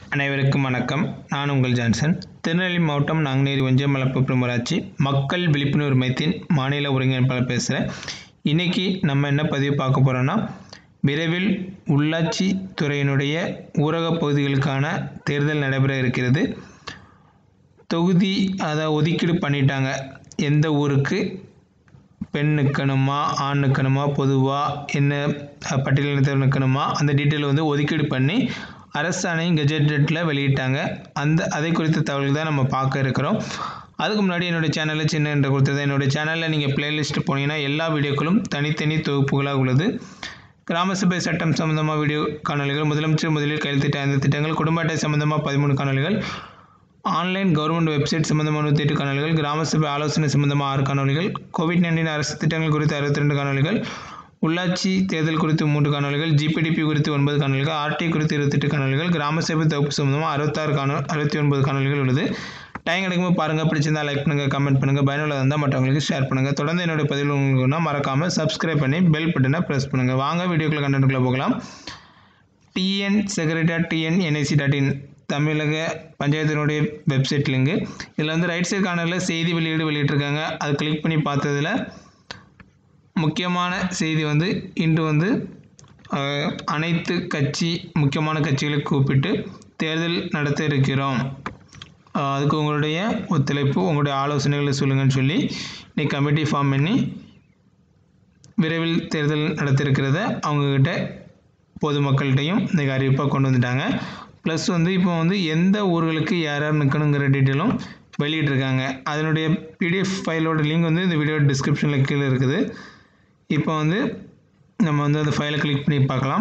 அனைவருக்கும் வணக்கம் நான் உங்கள் ஜான்சன் திருநெல்வேலி மாவட்டம் நாங்குநேரி ஒன்றியம் மலப்புப்புறம் ஊராட்சி மக்கள் விழிப்புணர்வு மையத்தின் மாநில ஒருங்கிணைப்பாளர் பேசுகிறேன் இன்றைக்கி நம்ம என்ன பதிவு பார்க்க போகிறோன்னா விரைவில் உள்ளாட்சி துறையினுடைய ஊரகப் பகுதிகளுக்கான தேர்தல் நடைபெற இருக்கிறது தொகுதி அதை ஒதுக்கீடு பண்ணிட்டாங்க எந்த ஊருக்கு பெண் நிற்கணுமா ஆண் நிற்கணுமா பொதுவாக என்ன அஹ், பட்டியலினத்தவர் நிற்கணுமா அந்த டீட்டெயில் வந்து ஒதுக்கீடு பண்ணி அரசாணையும் கெஜெட்டடில் வெளியிட்டாங்க அந்த அதை குறித்த தகவல்கள் தான் நம்ம பார்க்க இருக்கிறோம் அதுக்கு முன்னாடி என்னுடைய சேனலில் சின்ன என்று கொடுத்தது என்னுடைய சேனலில் நீங்கள் பிளேலிஸ்ட் போனீங்கன்னா எல்லா வீடியோக்களும் தனித்தனி தொகுப்புகளாக உள்ளது கிராம சபை சட்டம் சம்பந்தமாக வீடியோ காணொலிகள் முதலமைச்சர் முதலில் கையெழுத்திட்ட ஐந்து திட்டங்கள் குடும்ப அட்டை சம்பந்தமாக பதிமூணு காணொலிகள் ஆன்லைன் கவர்மெண்ட் வெப்சைட் சம்பந்தமான நூற்றி எட்டு காணொலிகள் கிராம சபை ஆலோசனை சம்பந்தமாக ஆறு காணொலிகள் கோவிட் நைன்டீன் அரசு திட்டங்கள் குறித்து அறுபத்தி ரெண்டு காணொலிகள் உள்ளாட்சி தேர்தல் குறித்து மூன்று காணொலிகள் ஜிபிடிபி குறித்து ஒன்பது காணொலிகள் ஆர்டி குறித்து இருபத்தெட்டு காணொலிகள் கிராம சபை தொகுப்பு சம்பந்தமாக அறுபத்தாறு காணொ அறுபத்தி ஒன்பது காணொலிகள் உள்ளது டைம் கிடைக்கும்போது பாருங்கள் பிடிச்சிருந்தா லைக் பண்ணுங்கள் கமெண்ட் பண்ணுங்கள் பயனுள்ளதாக இருந்தால் மற்றவங்களுக்கு ஷேர் பண்ணுங்கள் தொடர்ந்து என்னுடைய பதிவு உங்களுக்குன்னா மறக்காமல் சப்ஸ்கிரைப் பண்ணி பெல் பட்டனை ப்ரெஸ் பண்ணுங்கள் வாங்க வீடியோக்குள்ள கண்டென்ட்டுக்குள்ளே போகலாம் TN secretary TN NIC dot in தமிழக பஞ்சாயத்தினுடைய வெப்சைட் லிங்கு இதில் வந்து ரைட் சைடு கார்னரில் செய்தி வெளியீடு வெளியிட்டிருக்காங்க அது கிளிக் பண்ணி பார்த்ததுல முக்கியமான செய்தி வந்து இன்று வந்து அஹ், அனைத்து கட்சி முக்கியமான கட்சிகளை கூப்பிட்டு தேர்தல் நடத்த இருக்கிறோம் அஹ், அதுக்கு உங்களுடைய ஒத்துழைப்பு உங்களுடைய ஆலோசனைகளை சொல்லுங்கன்னு சொல்லி இன்னைக்கு கமிட்டி ஃபார்ம் பண்ணி விரைவில் தேர்தல் நடத்த இருக்கிறத அவங்கக்கிட்ட பொதுமக்கள்கிட்டையும் இன்றைக்கி அறிவிப்பாக கொண்டு வந்துட்டாங்க ப்ளஸ் வந்து இப்போ வந்து எந்த ஊர்களுக்கு யார் யார் நிற்கணுங்கிற டீட்டெயிலும் வெளியிட்டிருக்காங்க அதனுடைய பிடிஎஃப் ஃபைலோட லிங்க் வந்து இந்த வீடியோ டிஸ்கிரிப்ஷனில் கீழே இருக்குது இப்போ வந்து நம்ம வந்து அந்த ஃபைலை கிளிக் பண்ணி பார்க்கலாம்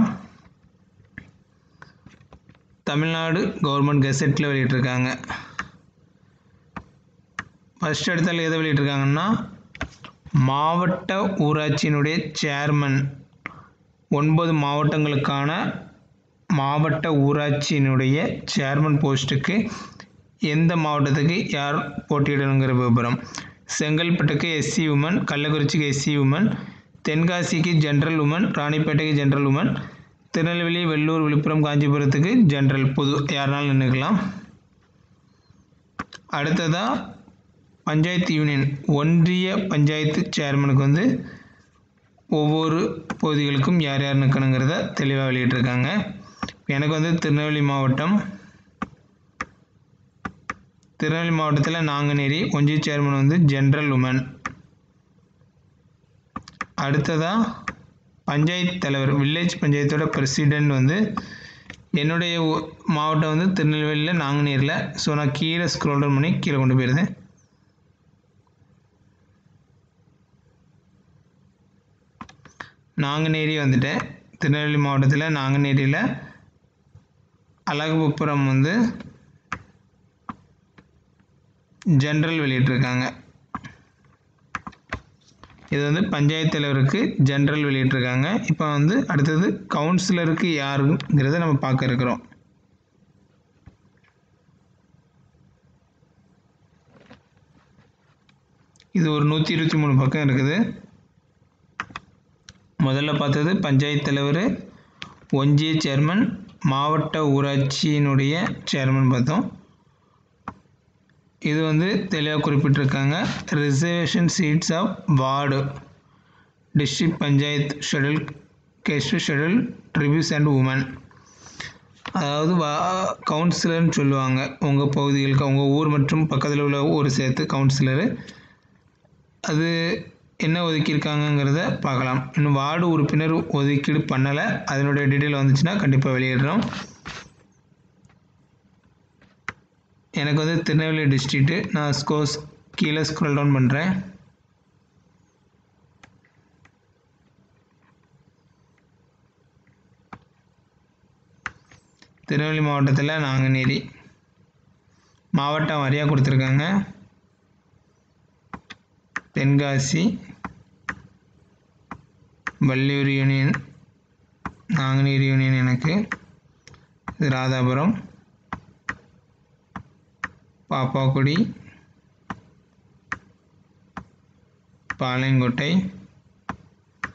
தமிழ்நாடு கவர்மெண்ட் கெசட்டில் வெளியிட்டிருக்காங்க ஃபஸ்ட் இடத்துல எதை வெளியிட்டிருக்காங்கன்னா மாவட்ட ஊராட்சியினுடைய சேர்மன் ஒன்பது மாவட்டங்களுக்கான மாவட்ட ஊராட்சியினுடைய சேர்மன் போஸ்ட்டுக்கு எந்த மாவட்டத்துக்கு யார் போட்டியிடணுங்கிற விவரம் செங்கல்பட்டுக்கு எஸ்சி உமன் கள்ளக்குறிச்சிக்கு எஸ்சி உமன் தென்காசிக்கு ஜென்ரல் உமன் ராணிப்பேட்டைக்கு ஜென்ரல் உமன் திருநெல்வேலி வெள்ளூர் விழுப்புரம் காஞ்சிபுரத்துக்கு ஜென்ரல் பொது யாருனாலும் நின்றுக்கலாம் அடுத்ததாக பஞ்சாயத்து யூனியன் ஒன்றிய பஞ்சாயத்து சேர்மனுக்கு வந்து ஒவ்வொரு பகுதிகளுக்கும் யார் யார் நிற்கணுங்கிறத தெளிவாக வெளியிட்டிருக்காங்க எனக்கு வந்து திருநெல்வேலி மாவட்டம் திருநெல்வேலி மாவட்டத்தில் நாங்குநேரி ஒன்றிய சேர்மன் வந்து ஜென்ரல் உமன் அடுத்ததாக பஞ்சாயத்து தலைவர் வில்லேஜ் பஞ்சாயத்தோட பிரசிடெண்ட் வந்து என்னுடைய ஊ- மாவட்டம் வந்து திருநெல்வேலியில் நாங்குநேரியில் ஸோ நான் கீழே ஸ்க்ரோல் டவுன் பண்ணி கீழே கொண்டு போயிருந்தேன் நாங்குநேரி வந்துட்டேன் திருநெல்வேலி மாவட்டத்தில் நாங்குநேரியில் அழகுபுரம் வந்து ஜென்ரல் வெளியிட்டிருக்காங்க இது வந்து பஞ்சாயத்து தலைவருக்கு ஜென்ரல் வெளியிட்டிருக்காங்க இப்போ வந்து அடுத்தது கவுன்சிலருக்கு யாருங்கிறத நம்ம பார்க்க இருக்கிறோம் இது ஒரு நூற்றி இருபத்தி மூணு பக்கம் இருக்குது முதல்ல பார்த்தது பஞ்சாயத்து தலைவர் ஒன்றிய சேர்மன் மாவட்ட ஊராட்சியினுடைய சேர்மன் பார்த்தோம் இது வந்து தெளிவாக குறிப்பிட்டிருக்காங்க reservation seats of ward district panchayat schedule caste schedule tribes and women அதாவது வா கவுன்சிலர்னு சொல்லுவாங்க உங்கள் பகுதிகளுக்கு உங்கள் ஊர் மற்றும் பக்கத்தில் உள்ள ஊர் சேர்த்து கவுன்சிலரு அது என்ன ஒதுக்கியிருக்காங்கங்கிறத பார்க்கலாம் இன்னும் வார்டு உறுப்பினர் ஒதுக்கீடு பண்ணலை அதனுடைய டீட்டெயில் வந்துச்சுன்னா கண்டிப்பாக வெளியிடுறோம் எனக்கு வந்து திருநெல்வேலி டிஸ்ட்ரிக்ட்டு நான் ஸ்கோஸ் கீழே ஸ்க்ரோல் டவுன் பண்ணுறேன் திருநெல்வேலி மாவட்டத்தில் நாங்குநேரி மாவட்டம் வாரியாக கொடுத்துருக்காங்க தென்காசி வள்ளியூர் யூனியன் நாங்குநேரி யூனியன் எனக்கு இது Radhapuram Pappakudi Palayamkottai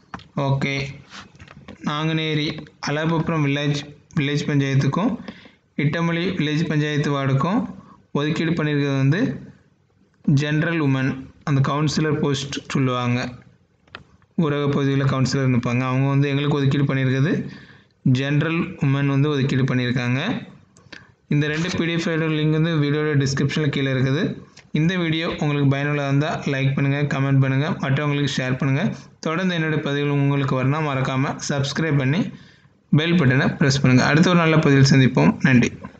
okay Nanguneri Alagupuram village village பஞ்சாயத்துக்கும் இட்டமொழி வில்லேஜ் பஞ்சாயத்து வார்டுக்கும் ஒதுக்கீடு பண்ணியிருக்கிறது வந்து ஜென்ரல் உமன் அந்த கவுன்சிலர் போஸ்ட் சொல்லுவாங்க ஊரக பகுதிகளில் கவுன்சிலர் இருப்பாங்க அவங்க வந்து எங்களுக்கு ஒதுக்கீடு பண்ணியிருக்கிறது ஜென்ரல் உமன் வந்து ஒதுக்கீடு பண்ணியிருக்காங்க இந்த ரெண்டு பிடிஎஃப் லிங்க் வந்து வீடியோட டிஸ்கிரிப்ஷனில் கீழே இருக்குது இந்த வீடியோ உங்களுக்கு பயனுள்ளதாக இருந்தால் லைக் பண்ணுங்கள் கமெண்ட் பண்ணுங்கள் மற்றவங்களுக்கு ஷேர் பண்ணுங்கள் தொடர்ந்து என்னுடைய பதிவுகள் உங்களுக்கு வரணும் மறக்காமல் சப்ஸ்கிரைப் பண்ணி பெல் பட்டனை ப்ரெஸ் பண்ணுங்கள் அடுத்த ஒரு நல்ல பதிவில் சந்திப்போம் நன்றி